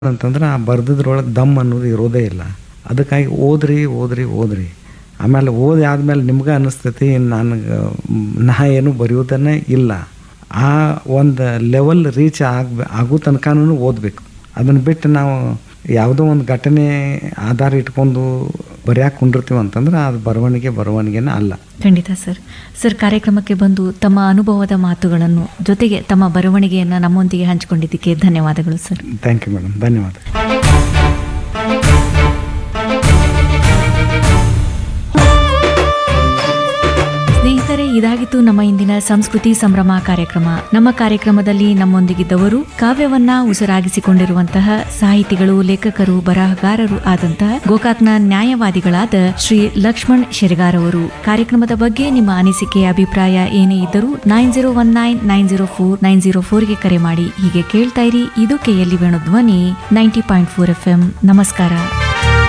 ಅಂತಂದ್ರೆ ಆ ಬರ್ದಿದ್ರೊಳಗೆ ದಮ್ ಅನ್ನೋದು ಇರೋದೇ ಇಲ್ಲ ಅದಕ್ಕಾಗಿ ಓದ್ರಿ ಓದ್ರಿ ಓದ್ರಿ ಆಮೇಲೆ ಓದಿ ಆದಮೇಲೆ ನಿಮ್ಗೆ ಅನ್ನಿಸ್ತೈತಿ ನನಗೆ ನಾ ಏನು ಬರೆಯೋದನ್ನೇ ಇಲ್ಲ ಆ ಒಂದು ಲೆವೆಲ್ ರೀಚ್ ಆಗ ಆಗೋ ತನಕನೂ ಓದಬೇಕು ಅದನ್ನು ಬಿಟ್ಟು ನಾವು ಯಾವುದೋ ಒಂದು ಘಟನೆ ಆಧಾರ ಇಟ್ಕೊಂಡು ಬರೆಯಾಕೆ ಕುಂಡಿರ್ತೀವಿ ಅಂತಂದ್ರೆ ಅದು ಬರವಣಿಗೆ ಬರವಣಿಗೆನೇ ಅಲ್ಲ ಖಂಡಿತ ಸರ್ ಸರ್ ಕಾರ್ಯಕ್ರಮಕ್ಕೆ ಬಂದು ತಮ್ಮ ಅನುಭವದ ಮಾತುಗಳನ್ನು ಜೊತೆಗೆ ತಮ್ಮ ಬರವಣಿಗೆಯನ್ನು ನಮ್ಮೊಂದಿಗೆ ಹಂಚಿಕೊಂಡಿದ್ದಕ್ಕೆ ಧನ್ಯವಾದಗಳು ಸರ್ ಥ್ಯಾಂಕ್ ಯು ಮೇಡಮ್ ಧನ್ಯವಾದ ಸ್ನೇಹಿತರೆ ಇದಾಗಿತ್ತು ನಮ್ಮ ಇಂದಿನ ಸಂಸ್ಕೃತಿ ಸಂಭ್ರಮ ಕಾರ್ಯಕ್ರಮ ನಮ್ಮ ಕಾರ್ಯಕ್ರಮದಲ್ಲಿ ನಮ್ಮೊಂದಿಗಿದ್ದವರು ಕಾವ್ಯವನ್ನ ಉಸಿರಾಗಿಸಿಕೊಂಡಿರುವಂತಹ ಸಾಹಿತಿಗಳು ಲೇಖಕರು ಬರಹಗಾರರು ಆದಂತಹ ಗೋಕಾಕ್ನ ನ್ಯಾಯವಾದಿಗಳಾದ ಶ್ರೀ ಲಕ್ಷ್ಮಣ್ ಶೆರಗಾರ್ ಅವರು ಕಾರ್ಯಕ್ರಮದ ಬಗ್ಗೆ ನಿಮ್ಮ ಅನಿಸಿಕೆ ಅಭಿಪ್ರಾಯ ಏನೇ ಇದ್ದರೂ nine zero one nine nine zero four nine zero ಫೋರ್ಗೆ ಕರೆ ಮಾಡಿ ಹೀಗೆ ಕೇಳ್ತಾ ಇರಿ ಇದು KLE Venu Dhvani ninety point four F M ನಮಸ್ಕಾರ